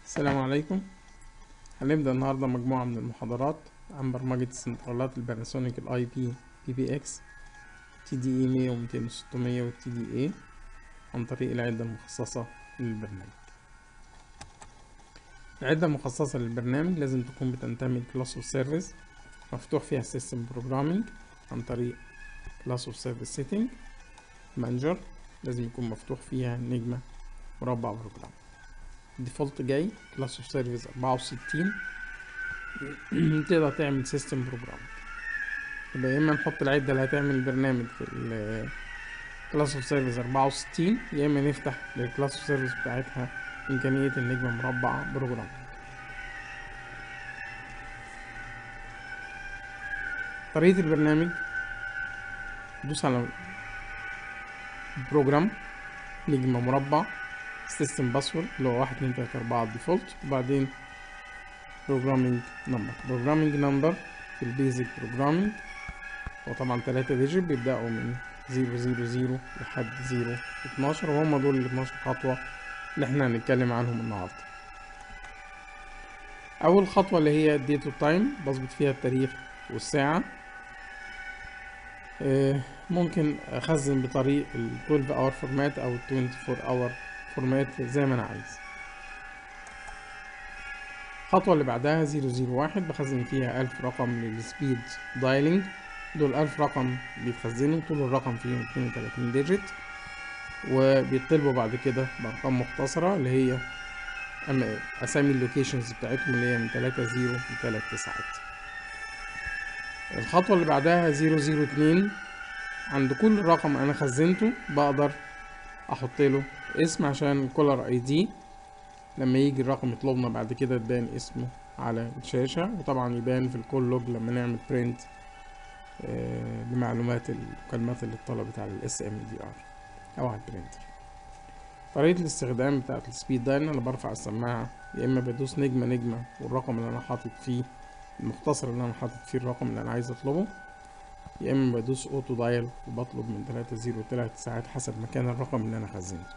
السلام عليكم هنبدأ النهاردة مجموعة من المحاضرات عن برمجة السنترالات الباناسونيك الاي بي بي بي اكس تي دي اي 100 و 200 و 600 والتي دي اي عن طريق العدة المخصصة للبرنامج العدة المخصصة للبرنامج لازم تكون بتنتمي لكلاس اوف سيرفيس مفتوح فيها سيستم بروجرامينج عن طريق كلاس اوف سيرفيس سيتنج مانجر لازم يكون مفتوح فيها نجمة مربع بروجرام ديفولت جاي كلاس اوف سيرفيس 64 تقدر تعمل سيستم بروجرام يبقى يا اما نحط العده اللي هتعمل البرنامج في الكلاس اوف سيرفيس 64 يا اما نفتح للكلاس اوف سيرفيس بتاعتها امكانيه النجمه مربع بروجرام طريقه البرنامج دوس على بروجرام نجمه مربع سيستم باسورد اللي هو واحد اتنين تلاتة أربعة ديفولت وبعدين بروجرامينج نمبر بروجرامينج نمبر في البيزك بروجرامينج وطبعا تلاتة ديجيت بيبدأوا من زيرو زيرو زيرو لحد زيرو اتناشر وهم دول الاتناشر خطوة اللي احنا هنتكلم عنهم النهاردة أول خطوة اللي هي الديت والتايم بظبط فيها التاريخ والساعة ممكن أخزن بطريق ال 12 اور فورمات أو ال 24 اور فورمات زي ما انا عايز الخطوة اللي بعدها زيرو زيرو واحد بخزن فيها ألف رقم للسبيد دايلنج دول ألف رقم بيتخزنوا طول الرقم فيهم اتنين وتلاتين ديجيت وبيطلبوا بعد كده بأرقام مختصرة اللي هي أما أسامي اللوكيشنز بتاعتهم اللي هي من تلاتة زيرو لتلات تسعات الخطوة اللي بعدها زيرو زيرو اتنين عند كل رقم أنا خزنته بقدر أحط له اسم عشان الكولر اي دي لما يجي الرقم يطلبنا بعد كده تبان اسمه على الشاشة وطبعا يبان في الكول لوج لما نعمل برنت آه لمعلومات المكالمات اللي اتطلبت على الاس ام دي ار او على البرينتر طريقة الاستخدام بتاعت السبيد دايل انا برفع السماعة يا اما بدوس نجمة نجمة والرقم اللي انا حاطط فيه المختصر اللي انا حاطط فيه الرقم اللي انا عايز اطلبه يا اما بدوس اوتو دايل وبطلب من تلاتة زيرو تلات ساعات حسب مكان الرقم اللي انا خزنته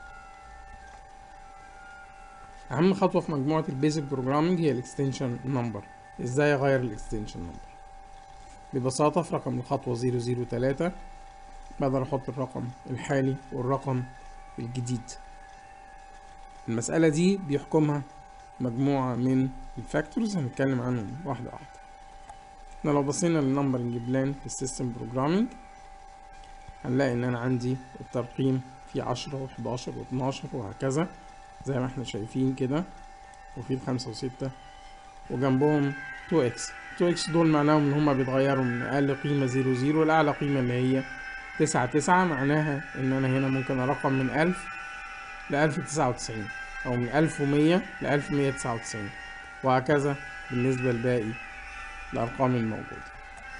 اهم خطوه في مجموعه البيزك بروجرامنج هي الاكستنشن نمبر ازاي اغير الاكستنشن نمبر ببساطه في رقم الخطوه 003 بقدر احط الرقم الحالي والرقم الجديد المساله دي بيحكمها مجموعه من الفاكتورز هنتكلم عنهم واحده واحده احنا لو بصينا للنمبرنج بلان في السيستم بروجرامنج هنلاقي ان انا عندي الترقيم في عشرة وحداشر واتناشر وهكذا زي ما احنا شايفين كده وفي الخمسة وستة وجنبهم 2x 2x دول معناهم ان هما بيتغيروا من اقل قيمة زيرو زيرو لاعلى قيمة اللي هي تسعة تسعة معناها ان انا هنا ممكن ارقم من الف لالف تسعة وتسعين او من الف ومية لالف مية تسعة وتسعين وهكذا بالنسبة لباقي الارقام الموجودة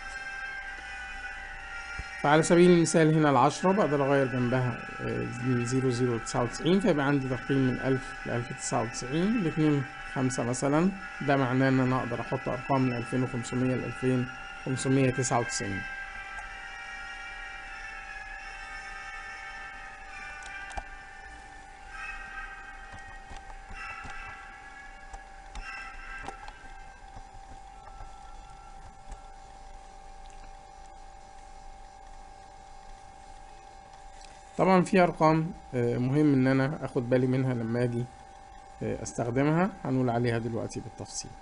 فعلى سبيل المثال هنا العشرة بقدر أغير جنبها من زيرو زيرو تسعة وتسعين فيبقى عندي تقييم من ألف لألف تسعة وتسعين الاتنين خمسة مثلا ده معناه إن أنا أقدر أحط أرقام من ألفين وخمسمية لألفين خمسمية تسعة وتسعين طبعا في ارقام مهم ان انا اخد بالي منها لما اجي استخدمها هنقول عليها دلوقتي بالتفصيل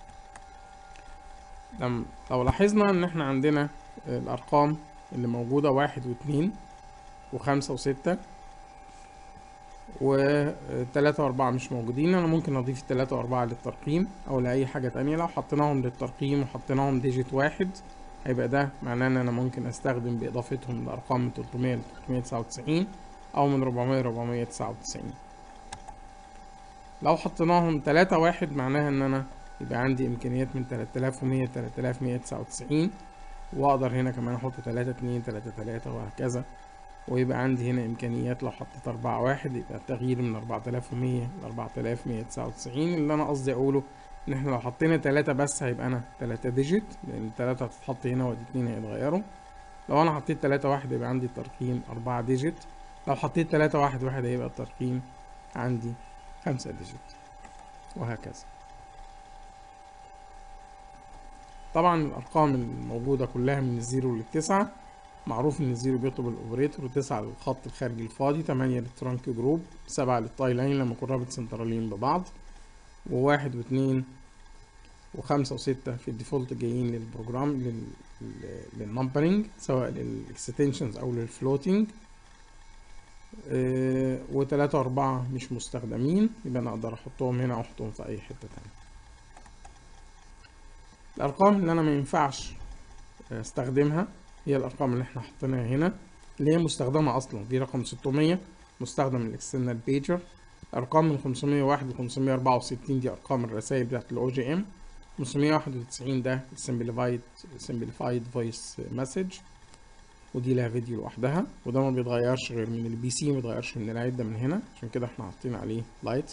لو لاحظنا ان احنا عندنا الارقام اللي موجودة واحد واتنين وخمسة وستة وتلاتة واربعة مش موجودين انا ممكن اضيف التلاتة واربعة للترقيم او لاي حاجة تانية لو حطيناهم للترقيم وحطيناهم ديجيت واحد هيبقى ده معناه ان انا ممكن استخدم باضافتهم لارقام من 300 ل 399 او من 400 ل 499 لو حطيناهم 3 واحد معناها ان انا يبقى عندي امكانيات من 3100 ل 3199 واقدر هنا كمان احط 3 2 3 3 وهكذا ويبقى عندي هنا امكانيات لو حطيت 4 واحد يبقى التغيير من 4100 ل 4199 اللي انا قصدي اقوله ان احنا لو حطينا تلاتة بس هيبقى انا تلاتة ديجيت لان التلاتة هتتحط هنا وادي اتنين هيتغيروا لو انا حطيت تلاتة واحد يبقى عندي الترقيم اربعة ديجيت لو حطيت تلاتة واحد واحد هيبقى الترقيم عندي خمسة ديجيت وهكذا طبعا الارقام الموجوده كلها من الزيرو للتسعة معروف ان الزيرو بيطلب الاوبريتور وتسعة للخط الخارجي الفاضي تمانية للترانك جروب سبعة للتاي لاين لما يكون رابط سنترالين ببعض وواحد واثنين وخمسة وستة في الديفولت جايين للبروجرام لل... للنمبرنج سواء للاكستنشنز او للفلوتنج اه وتلاتة واربعة مش مستخدمين يبقى انا اقدر احطهم هنا او احطهم في اي حتة تانية الارقام اللي انا ما ينفعش استخدمها هي الارقام اللي احنا حطيناها هنا اللي هي مستخدمة اصلا دي رقم 600 مستخدم الاكسترنال بيجر ارقام من 501 ل 564 دي ارقام الرسائل بتاعت الاو جي ام 591 ده simplified simplified voice message ودي لها فيديو لوحدها وده ما بيتغيرش غير من البي سي ما بيتغيرش من العدة من هنا عشان كده احنا حاطين عليه لايت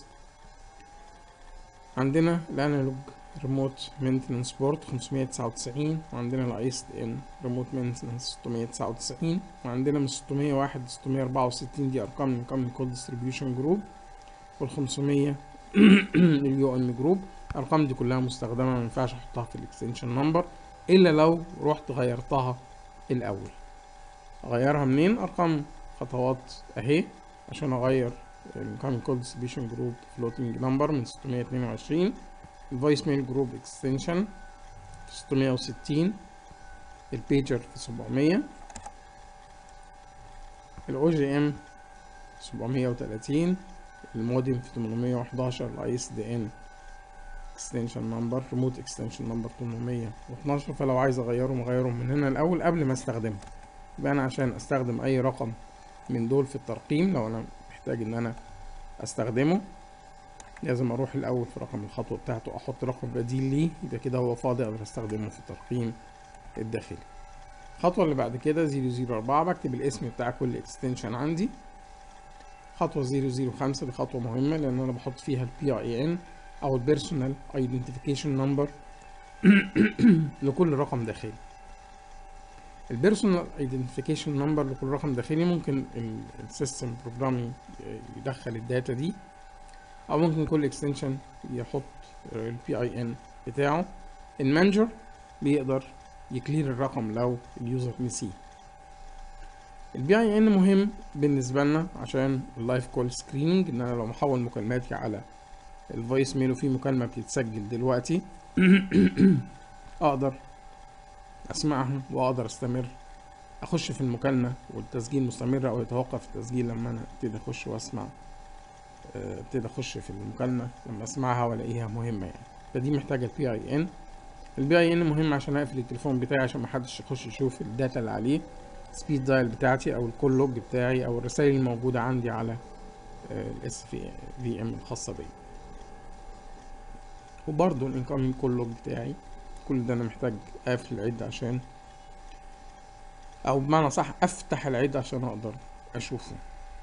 عندنا الانالوج ريموت مينتنس بورد 599 وعندنا الاي اس دي ان ريموت مينتنس 699 وعندنا من 601 ل 664 دي ارقام من كومن كود ديستريبيوشن جروب وال 500 اليو ام جروب الارقام دي كلها مستخدمه ما ينفعش احطها في الاكستنشن نمبر الا لو رحت غيرتها الاول اغيرها منين ارقام خطوات اهي عشان اغير الكومن كود ديستريبيوشن جروب فلوتنج نمبر من 622 الفويس ميل جروب اكستنشن في 660 البيجر في 700 الاو جي ام 730 المودم في 811 الاي اس دي ان اكستنشن نمبر ريموت اكستنشن نمبر 812 فلو عايز اغيرهم اغيرهم من هنا الاول قبل ما استخدمهم يبقى انا عشان استخدم اي رقم من دول في الترقيم لو انا محتاج ان انا استخدمه لازم اروح الاول في رقم الخطوه بتاعته احط رقم بديل ليه يبقى كده هو فاضي اقدر استخدمه في الترقيم الداخلي الخطوه اللي بعد كده 004 بكتب الاسم بتاع كل اكستنشن عندي خطوه 005 دي خطوه مهمه لان انا بحط فيها البي اي ان او البيرسونال ايدنتيفيكيشن نمبر لكل رقم داخلي البيرسونال ايدنتيفيكيشن نمبر لكل رقم داخلي ممكن السيستم بروجرامي يدخل الداتا دي او ممكن كل اكستنشن يحط البي اي ان بتاعه المانجر بيقدر يكلير الرقم لو اليوزر نسيه البي اي ان مهم بالنسبه لنا عشان اللايف كول سكريننج ان انا لو محول مكالماتي على الفويس ميل وفي مكالمه بتتسجل دلوقتي اقدر اسمعها واقدر استمر اخش في المكالمه والتسجيل مستمر او يتوقف التسجيل لما انا ابتدي اخش واسمع ابتدي اخش في المكالمه لما اسمعها والاقيها مهمه يعني فدي محتاجه البي اي ان البي اي ان مهم عشان اقفل التليفون بتاعي عشان محدش يخش يشوف الداتا اللي عليه سبيد دايل بتاعتي او الكول لوج بتاعي او الرسائل الموجوده عندي على الاس في في ام الخاصه بيا وبرضه الانكمنج كول لوج بتاعي كل ده انا محتاج اقفل العده عشان او بمعنى صح افتح العده عشان اقدر اشوفه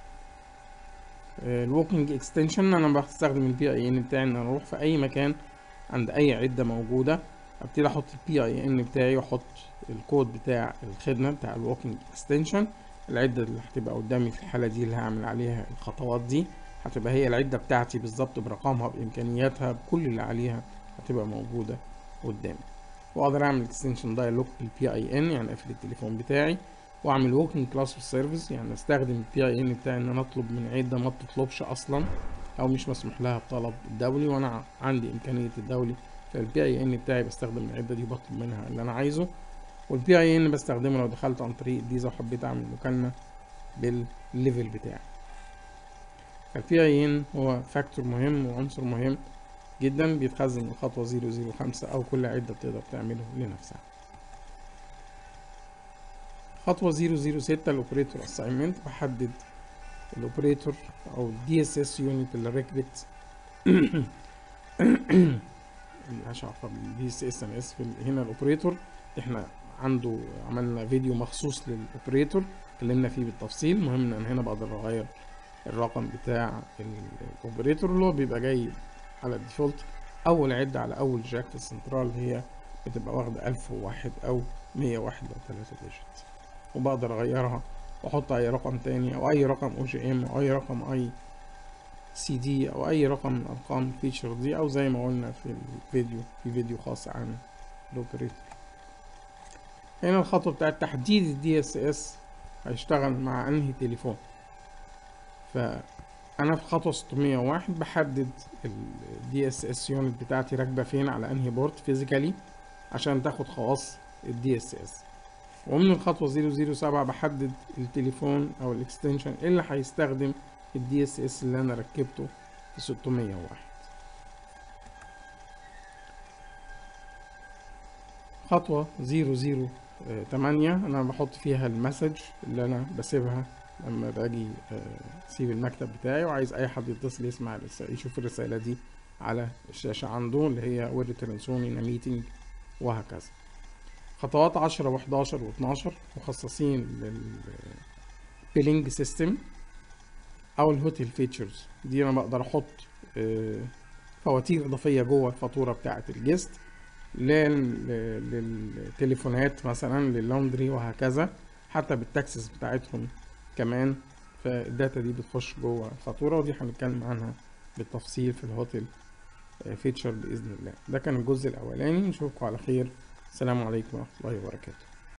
الووكينج اكستنشن انا بستخدم البي اي ان بتاعي ان انا اروح في اي مكان عند اي عده موجوده ابتدي احط البي اي ان بتاعي واحط الكود بتاع الخدمه بتاع الووكينج اكستنشن العده اللي هتبقى قدامي في الحاله دي اللي هعمل عليها الخطوات دي هتبقى هي العده بتاعتي بالظبط برقمها بامكانياتها بكل اللي عليها هتبقى موجوده قدامي واقدر اعمل اكستنشن دايلوج بالبي اي ان يعني اقفل التليفون بتاعي واعمل ووكينج كلاس سيرفيس يعني استخدم البي اي ان بتاعي ان انا اطلب من عده ما بتطلبش اصلا او مش مسموح لها بطلب الدولي وانا عندي امكانيه الدولي فالبي اي ان بتاعي بستخدم العده دي بطلب منها اللي انا عايزه والبي اي ان بستخدمه لو دخلت عن طريق الفيزا وحبيت اعمل مكالمه بالليفل بتاعي فالبي اي ان هو فاكتور مهم وعنصر مهم جدا بيتخزن من خطوه 005 او كل عده بتقدر تعمله لنفسها خطوة 006 الاوبريتور اساينمنت بحدد الاوبريتور او الدي اس اس يونت اللي ركبت ملهاش علاقة بالدي اس اس انا اسف هنا الاوبريتور احنا عنده عملنا فيديو مخصوص للاوبريتور اتكلمنا فيه بالتفصيل المهم ان هنا بقدر اغير الرقم بتاع الاوبريتور اللي هو بيبقى جاي على الديفولت اول عدة على اول جاك في السنترال هي بتبقى واخدة الف وواحد او مية واحد او تلاتة ديجيت وبقدر اغيرها واحط اي رقم تاني او اي رقم او جي ام او اي رقم اي سي دي او اي رقم من ارقام الفيتشر دي او زي ما قلنا في الفيديو في فيديو خاص عن الاوبريتور هنا الخطوة بتاعت تحديد الدي اس اس هيشتغل مع انهي تليفون فانا في خطوة 601 بحدد الدي اس اس يونت بتاعتي راكبة فين على انهي بورت فيزيكالي عشان تاخد خواص الدي اس اس ومن الخطوة 007 بحدد التليفون او الاكستنشن اللي هيستخدم الدي اس اس اللي انا ركبته في 601 خطوة 008 انا بحط فيها المسج اللي انا بسيبها لما باجي اسيب المكتب بتاعي وعايز اي حد يتصل يسمع الرسالة يشوف الرسالة دي على الشاشة عنده اللي هي وير ترنسون ان ميتنج وهكذا خطوات عشرة وحداشر واتناشر مخصصين للبيلينج سيستم او الهوتيل فيتشرز دي انا بقدر احط فواتير اضافيه جوه الفاتوره بتاعه الجست للتليفونات مثلا لللوندري وهكذا حتى بالتاكسس بتاعتهم كمان فالداتا دي بتخش جوه الفاتوره ودي هنتكلم عنها بالتفصيل في الهوتيل فيتشر باذن الله ده كان الجزء الاولاني نشوفكم على خير السلام عليكم ورحمه الله وبركاته